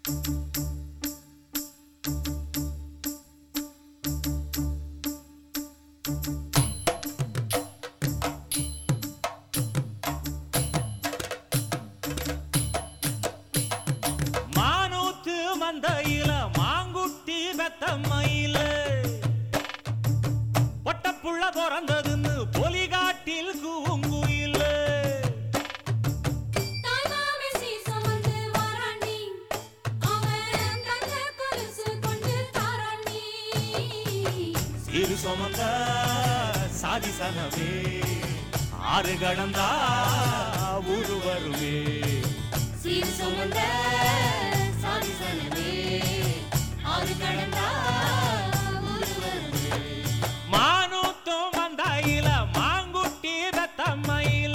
மானூத்து மந்தையில மாங்குட்டி பெத்த மயில பொட்டப்புள்ள பிறந்ததுன்னு பொலிகாட்டில் கூங்குயில தாய்மாமே சீசம் வந்து வாராண்டி அவன் தங்க கொலுசு கொண்டு தாராண்டி சிறு சுமந்த சாதி சனவே ஆறு கடந்தா ஊரு வருவே சீர் சுமந்த சாதி சனமே ஆறு கடந்தா ஊரு வருது மானூத்தும் மந்தையில மாங்குட்டி பெத்த மயில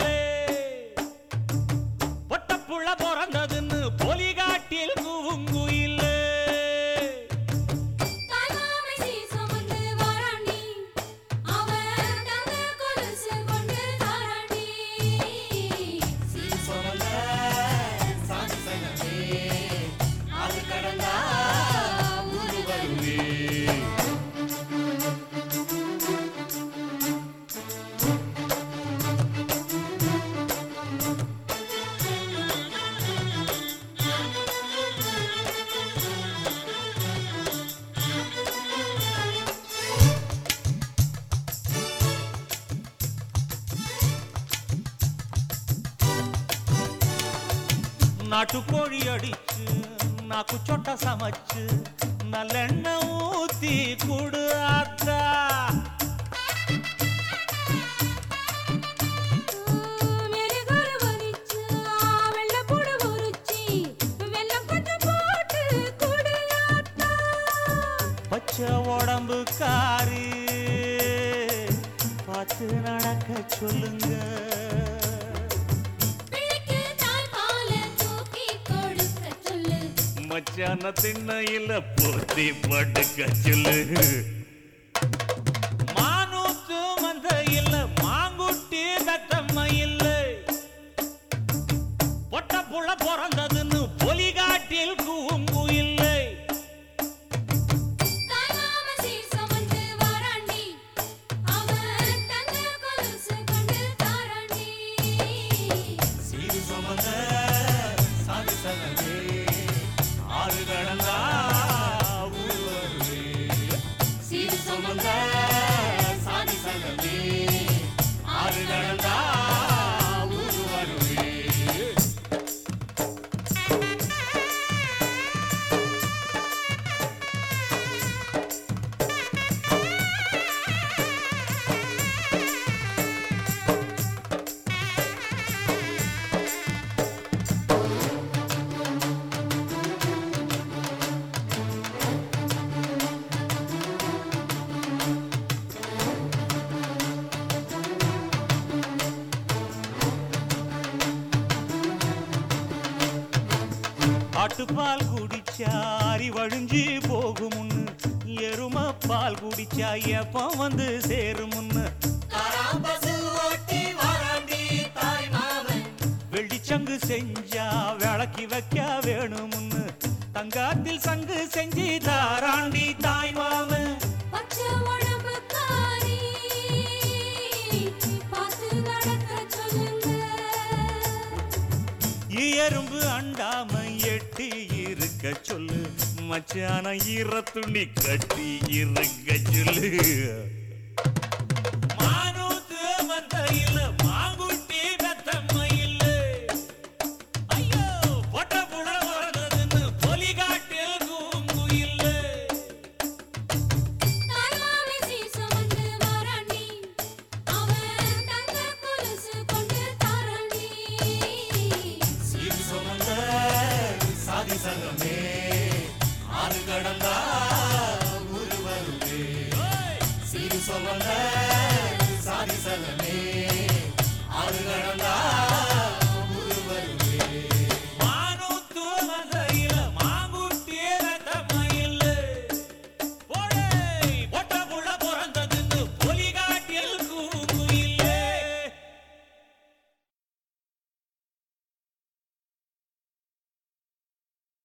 பொட்டப்புள்ள பிறந்ததுன்னு பொலிகாட்டில் கூங்குயில தாய்மாமே சீசம் வந்து வாராண்டி அவன் தங்க கொலுசு கொண்டு தாராண்டி சீர் சுமந்த சாதி சனமே ஆறு கடந்தா ஊரு வருது நாட்டுக்கோழி அடிச்சு நாக்கு சொட்ட சமைச்சு நல்லெண்ணெய் ஊத்தி குடு ஆத்தா மெருகல் வரிச்சு வெள்ளப்பூடு உரிச்சி வெல்லம் கொஞ்சம் போட்டு குடியாத்தா பச்சை உடம்பு காரி பார்த்து நடக்க சொல்லுங்க பிள்ளைக்கு தாய்ப்பால தூக்கி கொடுக்க சொல்லு மச்சான திண்ணையில போத்தி படுக்க சொல்லு மானூத்து மந்தையில் மாங்குட்டி பெத்தம்ம இல்லை பொட்ட புள்ள பிறந்ததுன்னு பொலிகாட்டில் கூங்கு இல்லை தாய்மாம சீர் சுமந்து வாராண்டி அவன் தங்க கொலுசு கொண்டு தாராண்டி சீரு சுமந்த சாதி சனமே ஆறு கடந்தா ஊர் வருவே சீர் சுமந்த சாதி சனமே ஆறு கடந்தா ஊர் வருவே ஆட்டுப்பால் குடிச்சா அறிவழிஞ்சு போகுமுன்னு எரும பால் குடிச்சா எப்ப வந்து சேருமுன்னு வெள்ளிச்சங்கு செஞ்சா விளக்கி வைக்க வேணுமுன்னு தங்காத்தில் சங்கு செஞ்சு தாராண்டி தாய் மாமன் பச்சை உடம்புக்காரி பார்த்து நடக்க சொல்லுங்க எறும்பு அண்டாம எட்டி இருக்க சொல்லு மச்சான ஈர துணி கட்டி இருக்க சொல்லு